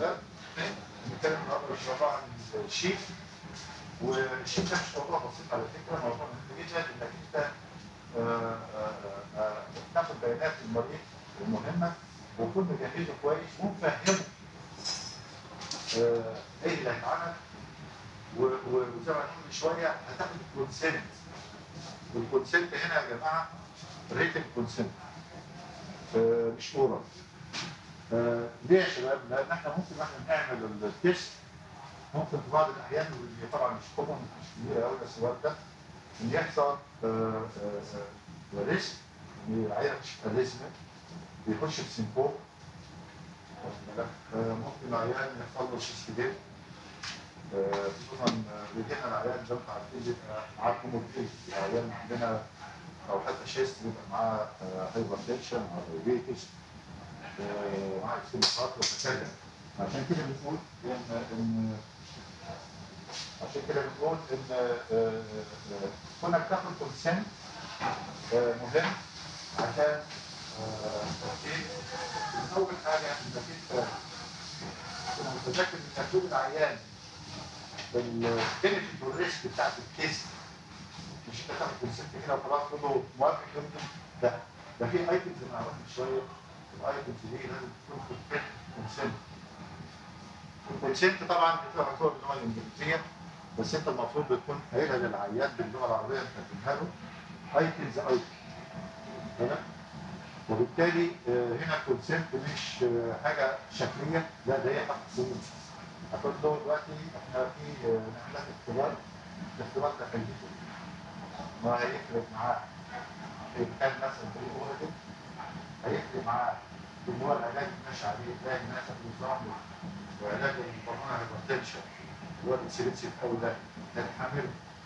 شباب بنتكلم النهارده ان شاء الله عن الشيك والشيك ده مش موضوع بسيط على فكره موضوع مهم جدا انك انت آه، آه، آه، تاخد بيانات المريض المهمه وتكون مجهزه كويس ومفهمه آه، ايه اللي هيتعمل و- و- وزي ما قلنا من شويه هتاخد الكونسنت والكونسنت هنا يا جماعه ريتن كونسنت مش اورال آه، ليه يا شباب؟ لان احنا ممكن واحنا بنعمل التيست ممكن في بعض الاحيان واللي طبعا مش كومن مش كبيره قوي بس وارده ان يحصل ريسك العيان مش اريزما بيخش في سيمبوم ممكن العيان يحصل له شيستيدين خصوصا بيجينا العيان زي ما انتم عارفين بيبقى معاه كوموربيد العيان عندنا او حتى شيست بيبقى معاه هايبر تنشن او دايبيتس معاه اكسيمات وهكذا عشان كده بنقول ان ان عشان كده بنقول ان آه، آه، كونك تاخد كونسنت مهم عشان آه، ايه من اول حاجه انك انت تبقى متذكر ان تكتب العيان بالبنفيت والريسك بتاعت التيست مش انت تاخد كونسنت كده وخلاص تقول له موافق يمكن لا ده في ايتمز انا عرفت من شويه الايتمز دي لازم تكون في كونسنت الكونسنت طبعا بتبقى مكتوبه باللغه الانجليزيه بس انت المفروض بتكون قايلها للعيان باللغه العربيه مترجمها له ايتمز ايتم تمام وبالتالي آه، هنا الكونسنت مش آه، حاجه شكليه لا ده هي حق سليم هتقول له دلوقتي احنا في آه، نحلات اختبار الاختبار ده هيجيبه ما هيفرق معاه في كان مثلا في الاوريدي هيفرق معاه في ان هو العلاج اللي ماشي عليه تلاقي الناس بتظهر وعلاج البرمجه هايبرتنشن اللي هو الانسولينسيف قوي ده كان حامل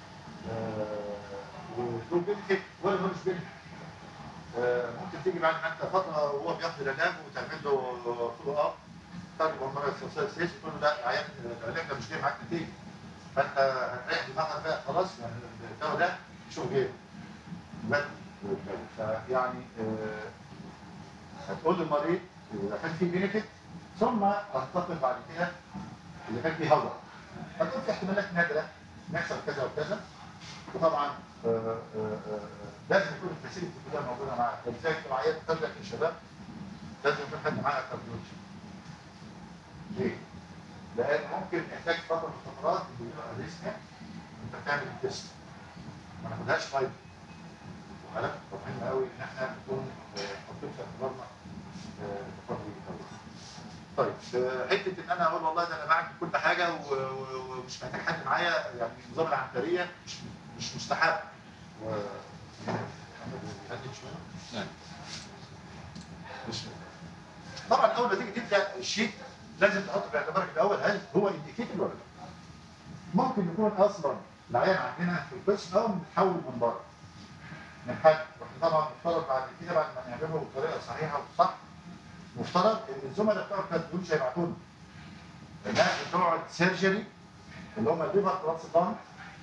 ودول بنفيت ولا ملوش بنفيت ممكن تيجي بعد ما انت فتره وهو بياخد العلاج وتعمل له فولو اب تاخد برمجه اختصاصيه سيس تقول له لا العيان العلاج ده مش جاي معاك نتيجه فانت هتريح دماغك بقى خلاص يعني الدواء ده شوف غيره بس فيعني آه، هتقول للمريض اذا كان في بينفيت ثم هتنتقل بعد كده اذا كان في هدر هتقول في احتمالات نادره إن يحصل كذا وكذا وطبعا آه، آه، آه، لازم يكون الفاسيلتي كلها موجوده معاك ولذلك في العيادة بتاعتك يا شباب لازم يكون حد معاك كارديولوجي ليه؟ لان ممكن يحتاج فتره من الفترات يجي له اريثميا انت بتعمل التست ما ناخدهاش فايده وعلامة مهم قوي ان احنا نكون آه، حاطين في اعتبارنا آه، الفتره دي قوي. طيب آه، حته ان انا اقول والله ده انا بعمل كل حاجه و- و- ومش محتاج حد معايا يعني النظام العنتريه مش مش مستحب و محمد بيهدد شويه؟ نعم. مش طبعا اول ما تيجي تبدا الشيء لازم تحط في اعتبارك الاول هل هو انديكيتد ولا لا؟ ممكن يكون اصلا العيان عندنا في القسم او متحول من بره من حد واحنا طبعا مفترض بعد كده بعد ما نعمله بطريقه صحيحه وصح مفترض ان الزملاء بتوع الكارديولوجي هيبعتوا لنا الناس بتوع السيرجري اللي هم الليفر ترانسبلانت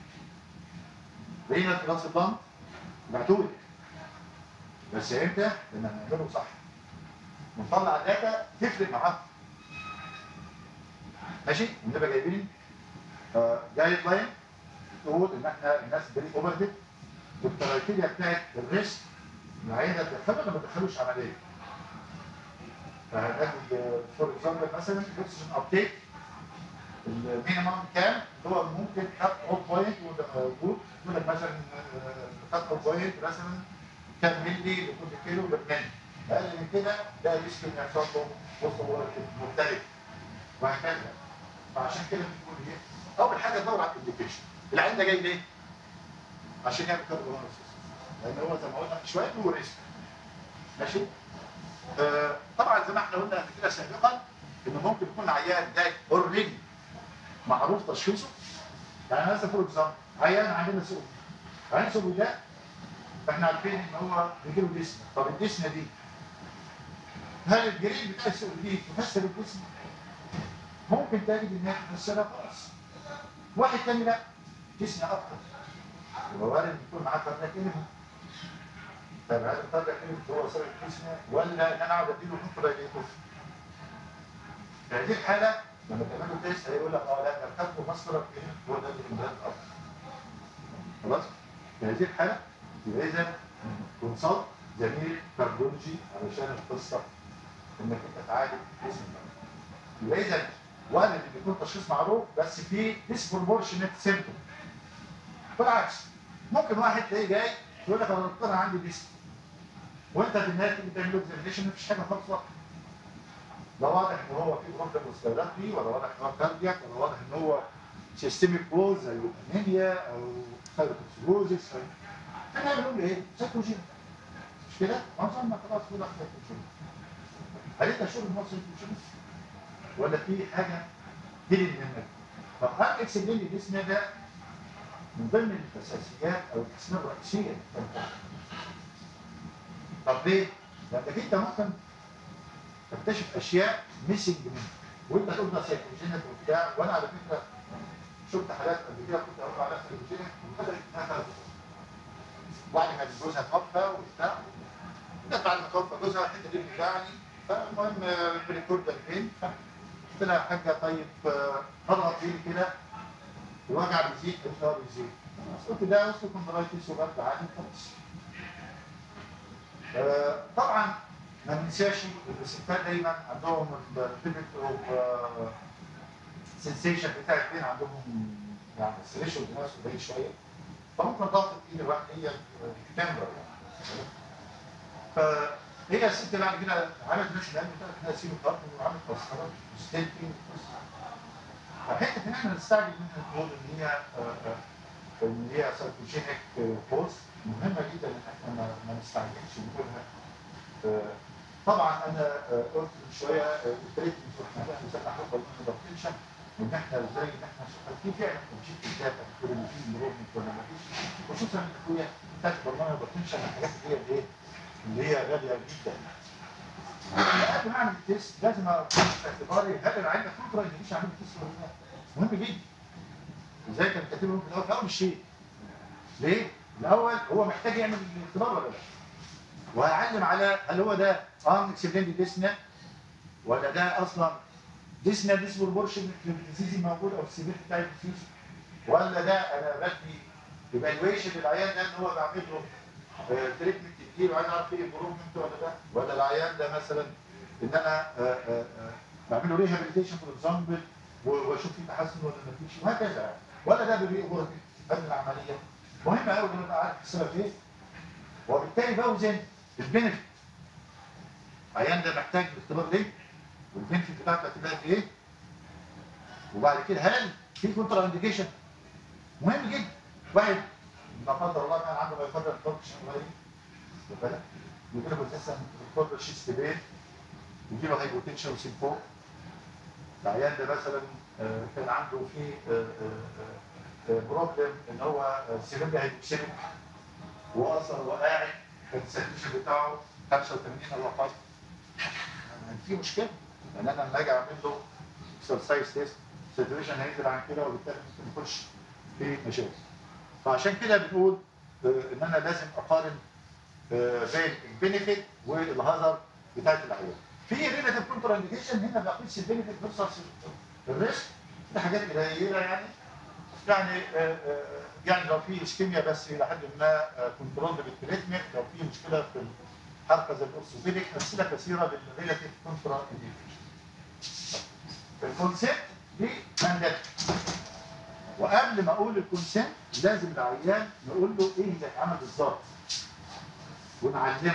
رينال ترانسبلانت يبعتوا لي بس امتى؟ لما نعمله صح ونطلع داتا تفرق معاهم ماشي ونبقى جايبين جايد لاين تقول ان احنا الناس بري اوفردد والكرايتيريا بتاعت الريسك العينه تدخله ولا ما تدخلوش عمليه فهناخد فور اكزامبل مثلا الاكسجين ابتيك المينيمم كام اللي هو ممكن خد اوت بوينت وجود يقول لك مثلا آه، خد اوت بوينت مثلا كام ملي لكل كيلو برنامج اقل من كده ده ريسك ان يحصل له وسط مختلف وهكذا فعشان كده بنقول ايه اول حاجه ندور على الانديكيشن العين ده جاي ليه؟ عشان يعمل كارديولوجيس لان هو زي ما قلنا من شويه له ريسك ماشي آه طبعا زي ما احنا قلنا قبل كده سابقا ان ممكن يكون عيان جاي اوريدي معروف تشخيصه يعني مثلا فور اكزامبل عيان عندنا سوق عيان سوق ده احنا عارفين ان هو بيجي له ديسنيا طب الديسنيا دي هل الجريد بتاع السوق دي تفسر الديسنيا؟ ممكن تجد ان هي تفسرها خلاص واحد تاني لا ديسنيا اكتر يبقى وارد يكون معاه كارنيك انفي طيب هل الكارنيك انفي هو سبب الديسنيا ولا ان انا اقعد اديله نقطه دايليتور؟ في هذه الحاله لما تعمل له تيست هيقول لك اه لا ده الكابتو ماسكولار هو ده الامبلانت اصلا خلاص في هذه الحاله يبقى اذا كونسلت زميل كارديولوجي علشان القصه انك انت تعالج جسم المريض يبقى اذا وارد ان يكون تشخيص معروف بس في ديسبروبورشنت سيمتوم بالعكس ممكن واحد تلاقيه جاي يقول لك انا دكتور انا عندي ديسك وانت في النهايه تيجي تعمل له اكزامينشن مفيش حاجه خالص واضحه لا واضح ان هو في بروبلم ريسبيراتوري ولا واضح ان هو كاردياك ولا واضح ان هو سيستميك كوز زي انيميا او ثايروكسيروزيس انا بنقول ايه؟ سيتوجين مش كده؟ معظمنا خلاص كده سيتوجين هل انت شغل مصر سيتوجين؟ ولا في حاجه هيدن منك؟ طب هل اكسبلين الجسم ده من ضمن الاساسيات او الاسماء الرئيسيه طب ليه؟ لانك انت ممكن تكتشف اشياء ميسنج منك وانت تقول ده سيكوجينك وبتاع وانا على فكره شفت حالات قبل كده كنت اقول عليها سيكوجينك وبدات انها ثلاث واحده كانت جوزها توفى وبتاع جت بعد ما توفى جوزها الحته دي بتاعني فالمهم بريكورد الفين قلت لها يا حاجه طيب اضغط فيه كده الوجع بيزيد قلت له بيزيد قلت ده اصله كوندرايتس وبرد عادي خلاص آه، طبعا ما ننساش ان الستات دايما عندهم البيبت اوف سنسيشن بتاع البين عندهم يعني السريشن نفسه بعيد شويه فممكن ضغط ايد الواحد هي تمبر يعني فهي الست بعد كده عملت نفس العلم بتاعها انها سيرو كاربون وعملت مسخره وستنتنج فحته ان احنا نستعجل منها نقول ان هي آه، آه، ان هي سايكوجينيك بوست مهمه جدا ان احنا ما- ما نستعجلش ونقولها آه، طبعا انا آه، قلت من شويه آه، ابتديت من احنا بقى نفتح حلقه من الدكتور وان احنا ازاي ان احنا شغال في فعلا تنشيط الداتا تقول ان في امبروفمنت ولا ما فيش خصوصا ان اخويا بتاعت برنامج البوتنشال من الحاجات اللي هي الايه؟ اللي هي غاليه جدا قبل ما اعمل التيست لازم اخد في اعتباري هل العين ده فتره اللي مش عامل تيست ولا لا؟ مهم جدا ازاي كان كاتب لهم في الاول في اول شيء ليه؟ الاول هو محتاج يعمل الاختبار ولا لا؟ وهيعلم على هل هو ده ان اكسبليند ديسنا ولا ده اصلا ديسنا ديسبوربورشن في الديزيز الموجود او السيفير بتاع الديزيز ولا ده انا بدي ايفالويشن للعيان ده ان هو بعمل له تريتمنت كتير وعايز اعرف ايه امبروفمنت ولا ده ولا العيان ده مثلا ان انا آه، آه، آه، بعمل له ريهابيليتيشن فور اكزامبل واشوف في تحسن ولا ما فيش وهكذا يعني. ولا ده بيبقى هو قبل العمليه مهم قوي ان انا ابقى عارف السبب ايه وبالتالي بوزن البنفيت عيان ده محتاج الاختبار ليه والبنفيت بتاعته هتبقى قد ايه وبعد كده هل في كونترا انديكيشن مهم جدا واحد لا قدر الله كان عنده ما يقدر الفانكشن غيري واخد بالك يجي له اساسا الكوربر شيست بين يجي له هايبوتنشن وسيمفو العيان ده مثلا آه، كان عنده في بروبلم ان هو سيريبري هايبوكسيميك واصلا هو قاعد كان الساتيشن بتاعه 85 او اقل يعني في مشكله لان انا لما اجي اعمل له اكسرسايز تيست الساتوريشن هينزل عن كده وبالتالي ممكن يخش في مشاكل فعشان كده بنقول آه، ان انا لازم اقارن آه، بين البينيفيت والهازارد بتاعت العيان في ريلاتيف كونتر انديكيشن هنا بقيس البينيفيت فيرسس الريسك دي حاجات قليله يعني يعني آه، آه، يعني لو في اسكيميا بس الى حد ما كنترول بالتريتمنت لو في مشكله في الحركه زي الاورثوبيديك امثله كثيره للريلاتيف كونترا انديكيشن الكونسيبت دي مانداتري وقبل ما اقول الكونسنت لازم العيان نقول له ايه اللي هيتعمل بالظبط ونعلمه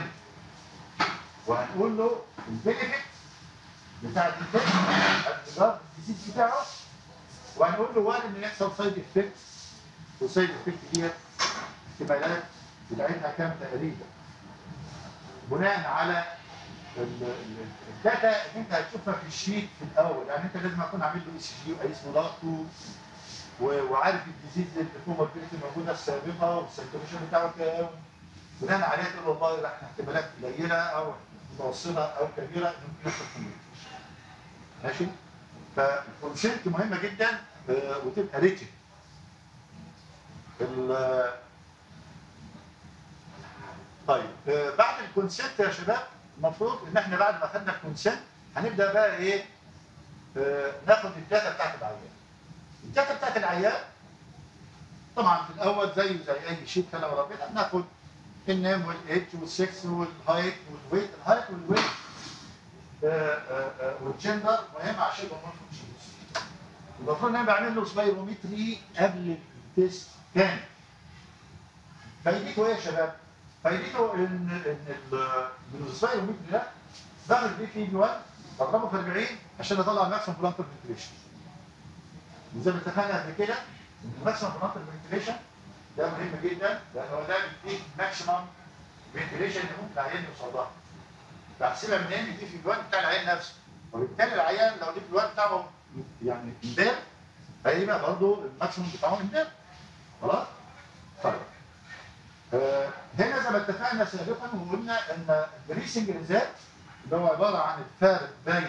وهنقول له البينيفيت بتاع الديتكت النظام الديزيز بتاعه وهنقول له وارد ان يحصل سايد افكت والسايد افكت ديت احتمالات بتاعتها كام تقريبا بناء على ال- ال- الداتا اللي انت هتشوفها في الشيت في الاول يعني انت لازم اكون عامل له اي سي جي وقيس ضغطه و- وعارف الديزيز الكوموربيديتي الموجوده السابقه والسيتويشن بتاعه كام بناء عليها تقول والله لا احنا احتمالات قليله او متوسطه او كبيره ممكن يحصل complication. ماشي فالكونسنت مهمه جدا آه، وتبقى ريتن ال- طيب آه، بعد الكونسنت يا شباب المفروض ان احنا بعد ما خدنا الكونسنت هنبدا بقى ايه آه، ناخد الداتا بتاعت العيان الداتا بتاعت العيان طبعا في الاول زيه زي اي شيء كده ورا كده بناخد النيم والايدج والسكس والهايت والويت الهايت والويت آه، آه، آه، والجندر مهم عشان يبقى فانكشنز المفروض ان انا بعمل له سبايرومتري قبل التيست كامل فايدته ايه يا شباب؟ فايدته ان ان ال- السبايرومتري ده بعمل بيه في بي 1 بضربه في 40 عشان اطلع الماكسيمم بلانتر فنتريشن وزي ما اتفقنا قبل كده ان الماكسيمم بلانتر فنتريشن ده مهم جدا لان هو ده بيديك ماكسيمم فنتريشن اللي ممكن العيان يوصل لها بحسبها منين دي في الوان بتاع العيان نفسه وبالتالي العيان لو دي في الوان بتاعه يعني امبير هيبقى برضه الماكسيمم بتاعه امبير خلاص؟ طيب آه، هنا زي ما اتفقنا سابقا وقلنا ان البريسنج ريزات اللي هو عباره عن الفارق بين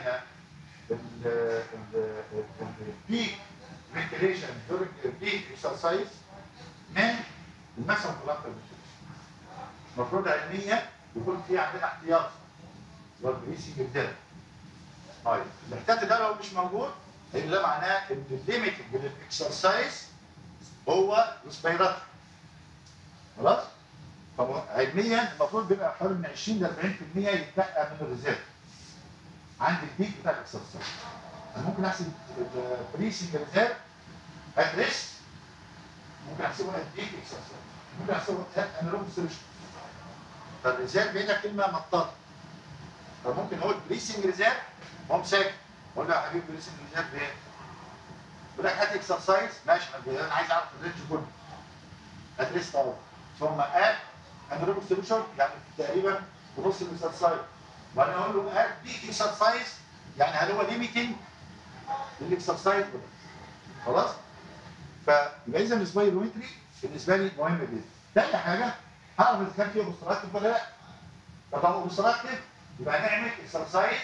البيك فنتيليشن دورنج البيك اكسرسايز من الماكسيمم بلانتر المفروض علميا يكون في عندنا احتياط اللي هو البريسنج ريزات طيب الاحتياط ده لو مش موجود هيبقى ده معناه ان الليميتنج للاكسرسايز هو ريسبيراتوري خلاص؟ طب علميا المفروض بيبقى حوالي من 20 ل 40% يتبقى من الريزيرف عند البيك بتاع الاكسرسايز انا ممكن احسب البريسنج ريزيرف ات ريست ممكن احسبه ات بيك اكسرسايز ممكن احسبه ات انيروبيك سوليوشن فالريزيرف هنا كلمه مطاطه فممكن اقول بريسنج ريزيرف وهو ساكت اقول له يا حبيبي بريسنج ريزيرف ايه؟ يقول لك هات اكسرسايز ماشي انا عايز اعرف الرينج كله ات ريست اهو ثم اد انيروبيك سوليوشن يعني تقريبا في نص الاكسرسايز وانا اقول له اد بيك اكسرسايز يعني هل هو ليميتنج للاكسرسايز ولا لا؟ خلاص؟ فيبقى اذا السبايرومتري بالنسبه لي مهم جدا. تاني حاجه هعرف اذا كان فيه اوبستراكتيف ولا لا. طب لو اوبستراكتيف يبقى نعمل اكسرسايز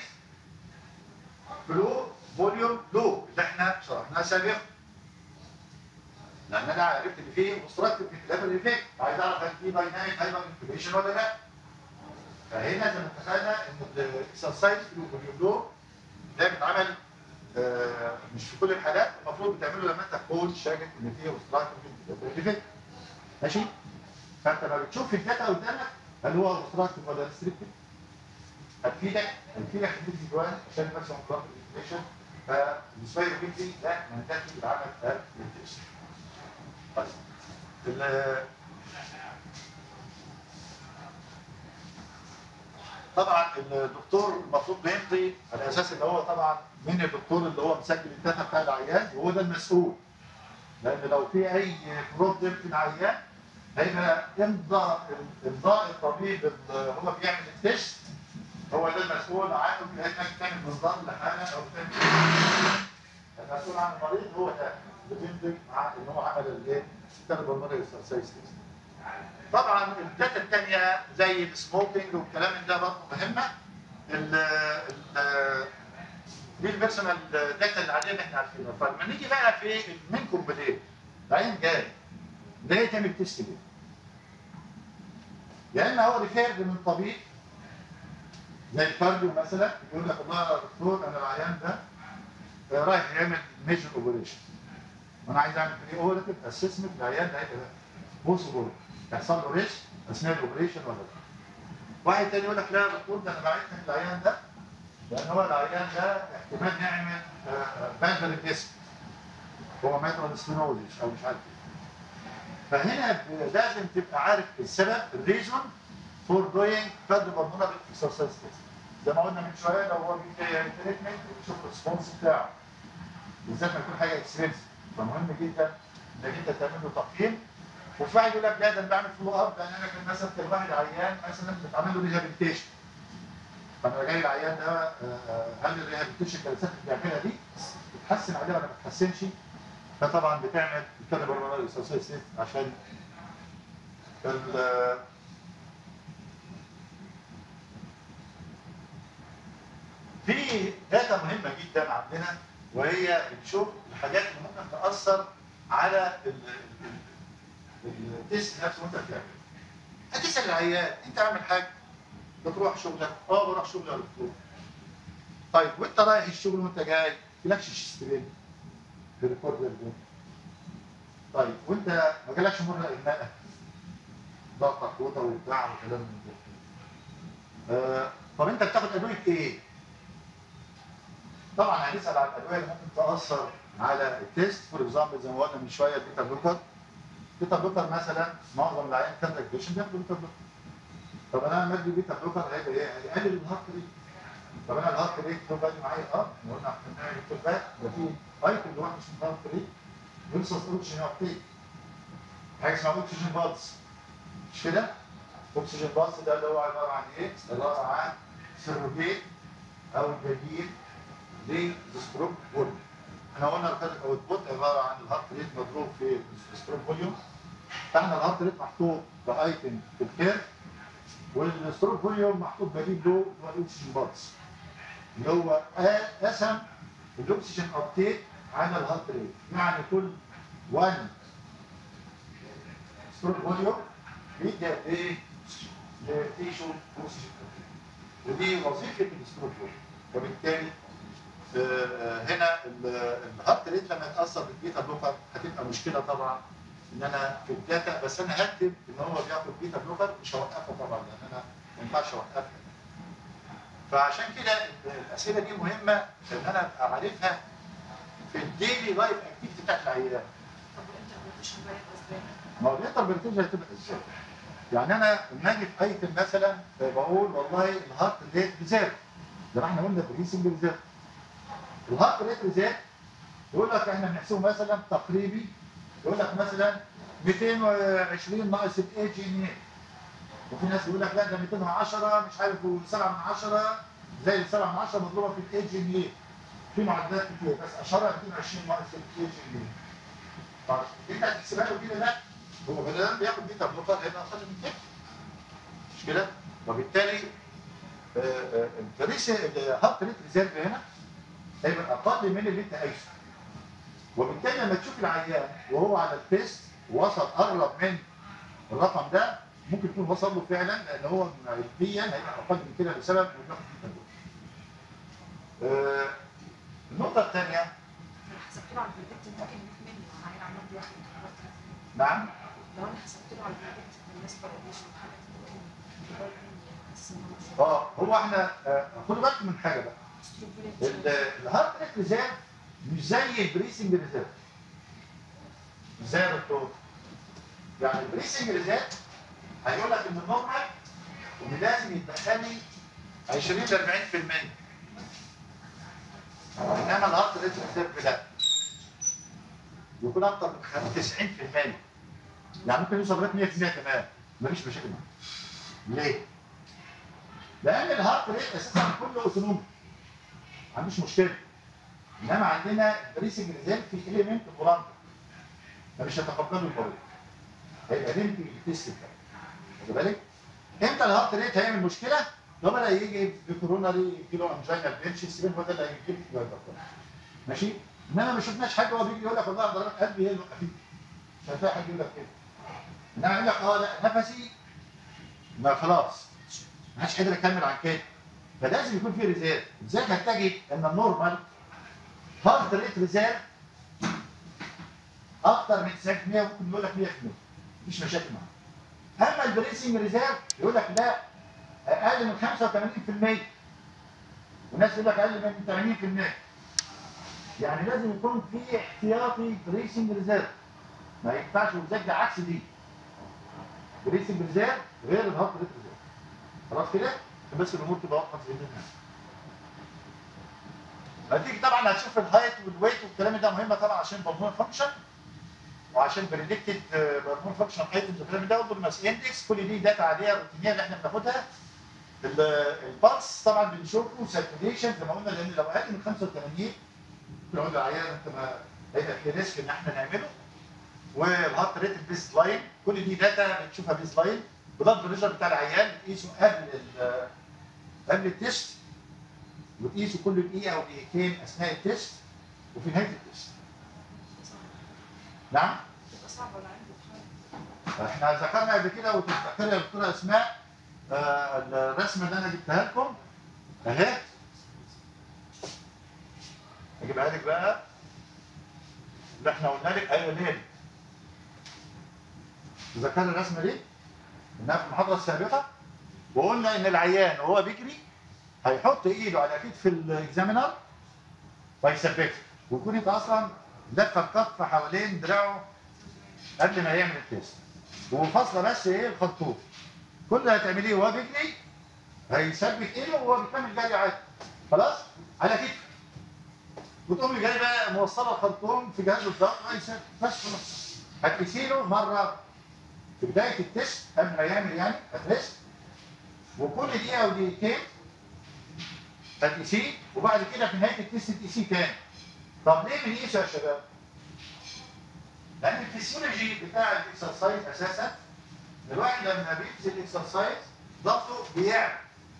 فلو فوليوم لو اللي احنا شرحناه سابقا. لان انا عرفت ان في اوبستراكتيف في خلاف الريفلكت عايز اعرف هل في دايناميك هايبر انفليشن ولا لا. فهنا زي ما اتفقنا ان الاكسرسايز فلو فوليوم لو ده بيتعمل آه، مش في كل الحالات المفروض بتعمله لما انت تكون شاكك ان في اوبستراكتيف في الريفلكت. ماشي؟ فانت لما بتشوف الداتا قدامك هل هو اوبستراكتيف ولا ريستريكتيف هتفيدك هتفيدك في الديزاين عشان مثلا مقارنه الانفليشن فالسبايرومتري ده منتج بالعمل الانتشن. طيب ال- طبعا الدكتور المفروض بيمضي على اساس ان هو طبعا من الدكتور اللي هو مسجل الداتا بتاع العيان وهو ده المسؤول لان لو في اي بروبلم في العيان هيبقى امضاء امضاء الطبيب اللي هو بيعمل التست هو ده المسؤول عنه لانك تعمل مصدر لحاله او تعمل المسؤول عن المريض هو ده اللي بيمضي مع ان هو عمل الايه؟ التربل اكسرسايز طبعا الداتا الثانيه زي السموكينج والكلام ده برضه مهمه ال ال دي البيرسونال داتا العاديه اللي احنا عارفينها فلما نيجي بقى في المين كومبلين العين جاي ده تعمل تيست ليه؟ يا اما هو ريفيرد من طبيب زي الكارديو مثلا يقول لك والله يا دكتور انا العيان ده آه، رايح يعمل ميجر اوبريشن وانا عايز اعمل بري اورتيف اسسمنت العيان ده هيبقى بوسيبل يحصل له ريسك اثناء الاوبريشن ولا لا واحد تاني يقول لك لا يا دكتور ده انا بعت لك العيان ده لان هو العيان ده احتمال نعمل بانجر الجسم هو ماترال ستينوزيس او مش عارف ايه فهنا ب- لازم تبقى عارف السبب الريزون فور دوينج كارد بالمونري اكسرسايز تيست زي ما قلنا من شويه لو هو بيدي تريتمنت بتشوف الريسبونس بتاعه بالذات ما يكون حاجه اكسبنسيف فمهم جدا انك انت تعمل له تقييم وفي واحد يقول لك لا ده انا بعمل فولو اب لان انا كان مثلا كان واحد عيان مثلا بتعمل له ريهابيليتيشن فانا جاي العيان ده آه، آه، هل الريهابيليتيشن الجلسات اللي بيعملها دي بتحسن عليه ولا ما بتحسنش؟ فطبعا بتعمل الكلام بالمونري اكسرسايز تيست عشان ال- في داتا مهمه جدا عندنا وهي بتشوف الحاجات اللي ممكن تاثر على ال- ال- ال- التيست نفسه وانت بتعمله. هتسال العيان انت عامل حاجه بتروح شغلك اه بروح شغلي يا دكتور. طيب وانت رايح الشغل وانت جاي جالكش شيسترين في الريكورد ده طيب وانت ما جالكش مره اغماء ضغطك وطى وبتاع وكلام من ده آه طب انت بتاخد ادويه ايه؟ طبعا هنسال على الادويه اللي ممكن تاثر على التيست فور اكزامبل زي ما قلنا من شويه البيتا بلوكر بيتا بلوكر مثلا معظم العيان كاتراك بيشن بياخدوا بيتا بلوكر طب انا لما ادي بيتا بلوكر هيبقى ايه؟ هيقلل الهارت ريت طب انا الهارت ريت خد بالي معايا اه احنا قلنا في الباك ده في ايتم لوحده اسمه الهارت ريت ينصص اوكسجين ابتيك حاجه اسمها اوكسجين بالز مش كده؟ اوكسجين بالز ده اللي هو عباره عن ايه؟ عباره عن سيروجيت او البديل للستروك فوليوم احنا قلنا الكارت او البوت عباره عن الهارت ريت مضروب في الستروك فوليوم فاحنا الهارت ريت محطوط بايتم في الكيرف والستروك فوليوم محطوط بديل له اللي هو الاكسجين بالز اللي هو قسم الاكسجين ابتيك على الهارت ريت يعني كل 1 ستروك فوليوم بيدي قد ايه لتيشو اكسجين ودي وظيفه الستروك فوليوم وبالتالي آه، هنا ال- الهارت ريت لما يتاثر بالبيتا بلوكر هتبقى مشكله طبعا ان انا في الداتا بس انا هكتب ان هو بياخد بيتا بلوكر مش هوقفه طبعا لان انا ما ينفعش اوقفها فعشان كده الاسئله دي مهمه ان انا ابقى عارفها في الديلي لايف اكتيفيتي بتاعت العيان طب والانتربريتيشن بقى يبقى ازاي؟ ما هو الانتربريتيشن هتبقى ازاي؟ يعني انا لما اجي في ايتم مثلا بقول والله الهارت ريت ريزيرف زي ما احنا قلنا بريسنج ريزيرف الهارت ريت ريزيرف يقول لك احنا بنحسبه مثلا تقريبي يقول لك مثلا 220 ناقص الاي جي ان اي وفي ناس يقول لك لا ده 210 مش عارف 7 من 10 زي ال 7 من 10 مضروبه في الاي جي ان اي في معدلات كتير بس اشهرها 220 ناقص الاي جي ان اي طب انت هتحسبها له كده لا هو بني ادم بياخد بيتا بلوكر هيبقى اقل من كده مش كده؟ وبالتالي آه، آه، الفريش الهارت ريت ريزيرف هنا هيبقى اقل من اللي انت قايسه وبالتالي لما تشوف العيان وهو على التيست وصل قرب من الرقم ده ممكن يكون وصل له فعلا لان هو علميا هيبقى اقل من كده لسبب انه بياخد بيتا بلوكر. آه، النقطه الثانيه لو حسبت له على البريدكت ممكن يروح مني مع عيل عمال بياخد انتربريت. نعم لو انا حسبت له على البريدكت بالنسبه للريشن والحاجات دي ممكن يبقى مني يعني حاسس ان هو مش اه هو احنا آه، خدوا بالكم من حاجه بقى ال- الهارت ريت ريزيرف مش زي البريسنج ريزيرف مش زي يا دكتور يعني البريسنج ريزيرف هيقول لك ان النورمال ان لازم يتبقى لي 20 ل 40% انما الهارت ريت ريزيرف لا يكون اكتر من خم- 90% يعني ممكن يوصل لغايه 100% كمان مفيش مشاكل معاه ليه؟ لان الهارت ريت اساسا كله اوتونومي ما عندوش مشكله انما عندنا بريسنج ريزيرف في اليمنت فولانتر فمش هتقبله البول هيبقى ليمت التيست بتاعه خد بالك امتى الهارت ريت هيعمل مشكله؟ لو بدا يجي بكوروناري يجي له انجينا بريتش السبين هو ده اللي هيجيب له ماشي انما ما شفناش حاجه هو بيجي يقول لك والله ضربات قلبي هي اللي وقفت مش هتلاقي حد يقول لك كده انما يقول لك اه لا نفسي ما خلاص ما حدش قادر يكمل عن كده فلازم يكون في ريزيرف ازاي هتجد ان النورمال هارت ريت ريزيرف اكتر من 90% ممكن يقول لك 100% مفيش مشاكل معاه اما البريسنج ريزيرف يقول لك لا اقل من 85% وناس يقول لك اقل من 80% يعني لازم يكون في احتياطي بريسنج ريزيرف ما ينفعش وزاك ده عكس دي بريسنج ريزيرف غير الهارت ريت ريزيرف خلاص كده عشان بس الامور تبقى واضحه في ذهننا هتيجي طبعا هتشوف الهايت والويت والكلام ده مهم طبعا عشان بالمون فانكشن وعشان بريدكتد بالمون فانكشن ايتمز والكلام ده والماس اندكس كل دي داتا عاديه روتينيه اللي احنا بناخدها ال- البلس طبعا بنشوفه سيركيليشن زي ما قلنا لان لو اقل من 85 لو قلنا العيان انت ما هيبقى في ريسك ان احنا نعمله والهارت ريت البيس لاين كل دي داتا بتشوفها بيس لاين بلاد بريشر بتاع العيان بتقيسه قبل ال- قبل التيست وتقيسه كل دقيقه او دقيقتين اثناء التيست وفي نهايه التيست نعم تبقى صعبه ولا عندي بحاجه احنا ذكرنا قبل كده وتفتكري يا دكتوره اسماء آه، الرسمه اللي انا جبتها لكم اهي اجيبها لك بقى اللي احنا قلنا لك ايوه ليه تذكر الرسمه دي انها في المحاضره السابقه وقلنا ان العيان وهو بيجري هيحط ايده على كتف الاكزامينر ويثبته ويكون انت اصلا دفع الكف حوالين دراعه قبل ما يعمل التيست وفاصله بس ايه الخرطوم كل اللي هتعمليه وهو بيجري هيثبت ايده وهو بيكمل جري عادي خلاص على كتفه وتقومي جاي بقى موصله الخرطوم في جهاز الضغط وهيثبت بس خلاص هتقيسي له مره في بدايه التيست قبل ما يعمل يعني التيست وكل دقيقه ودقيقتين هتقيسيه وبعد كده في نهايه التيست تقيسيه تاني طب ليه بنقيسه يا شباب؟ لان الفسيولوجي بتاع الاكسرسايز اساسا الواحد لما بيبذل الاكسرسايز ضغطه بيعلى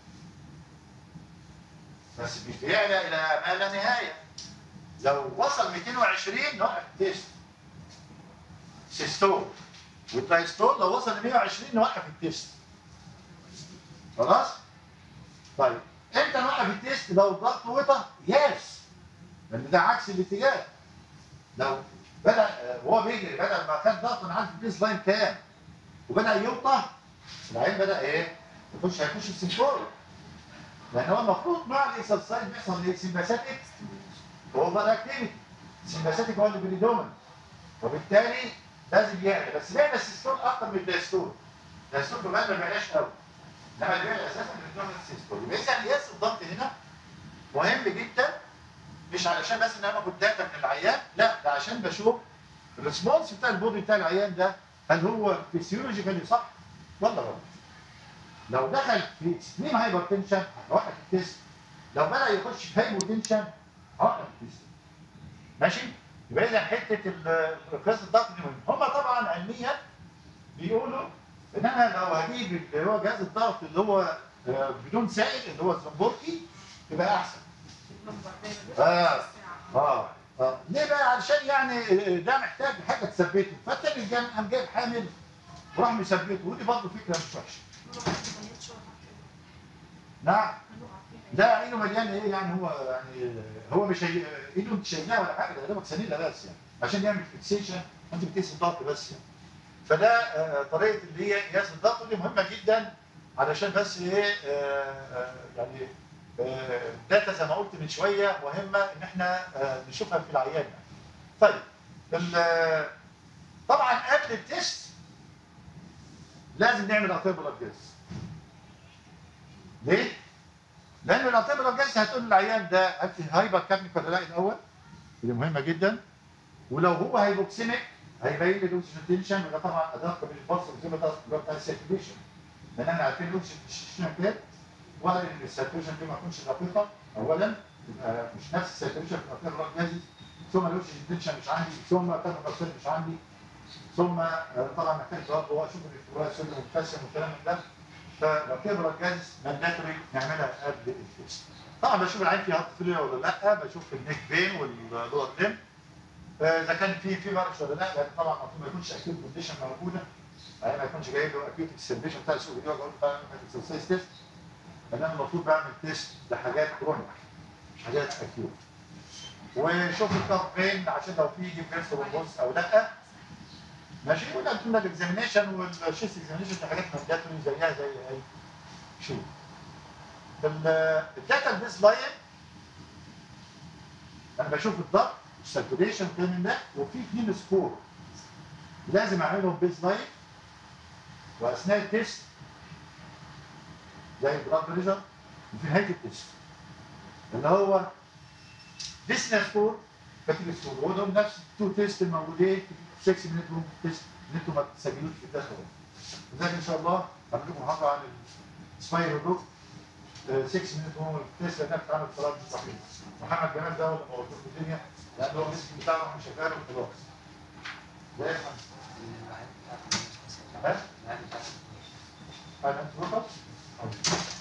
بس مش بيعلى الى ما لا نهايه لو وصل 220 نوقف التيست سيستول والدايستول لو وصل ل 120 نوقف التيست خلاص؟ طيب امتى نوقف التيست لو الضغط وطى؟ يس لان ده عكس الاتجاه لو بدا آه، وهو بيجري بدل ما كان ضغط انا عارف البيس لاين كام وبدا يوطى العين بدا ايه؟ يخش هيخش في السنفور لان هو المفروض مع الاكسرسايز بيحصل ايه؟ سمباثيك هو بقى اكتيفيتي السمباثيك هو اللي بريدومن وبالتالي لازم يعلى بس بيعلى السيستول اكتر من الدايستول الدايستول كمان ما بيعلاش قوي انما اللي بيعلى اساسا بريدومن السيستول يبقى اذا قياس الضغط هنا مهم جدا مش علشان بس ان انا باخد داتا من العيان لا ده عشان بشوف الريسبونس بتاع البودي بتاع العيان ده هل هو فيسيولوجيكالي صح ولا غلط لو دخل في اكستريم هايبر تنشن هوقف التيست لو بدا يخش في هايبو تنشن هوقف التيست ماشي يبقى اذا حته ال- قياس الضغط دي مهم هم طبعا علميا بيقولوا ان انا لو هجيب اللي هو جهاز الضغط اللي هو آه، بدون سائل اللي هو الزنبوركي يبقى احسن اللمبر دايما آه. اه اه ليه بقى علشان يعني ده محتاج حاجه تثبته فالتاني جام قام جايب حامل وراح مثبته ودي برضه فكره مش وحشه نعم ده عينه مليان ايه يعني هو يعني هو مش هي... ايده انت شايلها ولا حاجه ده دوبك سنيله بس يعني عشان يعمل فيكسيشن انت بتقيس الضغط بس يعني فده آه، طريقه اللي هي قياس الضغط ودي مهمه جدا علشان بس ايه آه، آه، يعني آه، داتا زي ما قلت من شويه مهمه ان احنا آه، نشوفها في العيان يعني. طيب ال- طبعا قبل التست لازم نعمل اطيب بلاد جاز ليه؟ لان الاطيب بلاد جاز هتقول للعيان ده انت هايبر كابنيك ولا لا الاول دي مهمه جدا ولو هو هايبوكسيميك هيبين لي الاكسجين تنشن وده طبعا ادق من الفرصه زي ما ده بتاع السيركيليشن لان احنا عارفين الاكسجين كام ولا ان السيركيليشن دي ما تكونش دقيقه اولا يبقى مش نفس السيركيليشن في الاطيب بلاد جاز ثم الاكسجين تنشن مش عندي ثم التنفس مش عندي ثم آه، طبعا محتاج برضه هو شوف الافتراء سلم والكالسيوم والكلام من ده فالكبرى الجاز مانداتوري نعملها قبل التست طبعا بشوف العين فيها هارت فيلير ولا لا بشوف النيك بين واللور ليم اذا كان في في مرش ولا لا لان طبعا المفروض ما يكونش اكيوت كونديشن موجوده يعني ما يكونش جايب له اكيوت اكسلريشن بتاع السوق دي واقول له اكسرسايز تيست لان انا المفروض بعمل تيست لحاجات كرونيك مش حاجات اكيوت وشوف الكاف بين عشان لو في ديفرنس بص او لا ماشي وده تكون الاكزامينيشن والشيست اكزامينيشن دي حاجات مانداتوري زيها زي اي شيء الداتا بيس لاين انا بشوف الضغط السيركوليشن من ده وفي اثنين سكور لازم اعملهم بيس لاين واثناء التيست زي البلاد بريشر وفي نهايه التيست اللي هو ديسنا سكور فاكر سكور هو دول نفس التو تيست الموجودين في 6 مينيت روم تيست اللي انتم ما تسجلوش في الداخل لذلك ان شاء الله هعمل لكم محاضره عن السبايرو دوك 6 مينيت روم التيست اللي بتتعمل في صلاه الصحيح محمد جمال ده ولا موجود في الدنيا لان هو الاسم بتاعه مش شغال وخلاص ده يا احمد ها؟ انا انت فقط